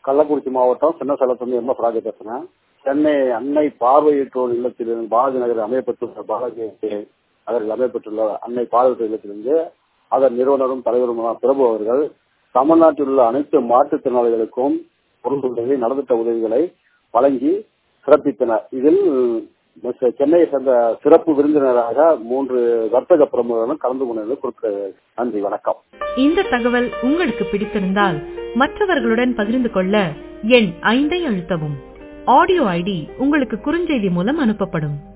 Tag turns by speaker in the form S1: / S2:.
S1: கள்ளக்குறிச்சி மாவட்டம் சின்ன சேலத்துல எம் எஸ் ராஜா பேசுறேன் சென்னை அன்னை பார்வையற்றோர் இல்லத்திலிருந்து பாரதி நகர் அமையப்பட்டுள்ள பாலாஜி நகரில் அமையப்பட்டுள்ள அன்னை பார்வையற்றோர் இல்லத்திலிருந்து அதன் நிறுவனரும் தலைவருமான பிரபு அவர்கள் தமிழ்நாட்டில் உள்ள அனைத்து மாற்றுத்திறனாளிகளுக்கும் பொருளுதவி நலத்திட்ட உதவிகளை வழங்கி சிறப்பித்தனர் இதில் சென்னையை சேர்ந்த சிறப்பு விருந்தினராக மூன்று வர்த்தக பிரமுகர்களும் கலந்து கொண்டது குறிப்பிட நன்றி வணக்கம்
S2: இந்த தகவல் உங்களுக்கு பிடித்திருந்தால் மற்றவர்களுடன் பகிர்ந்து கொள்ள எண் ஐந்தை அழுத்தவும் ஆடியோ ஐடி உங்களுக்கு குறுஞ்செய்தி மூலம் அனுப்பப்படும்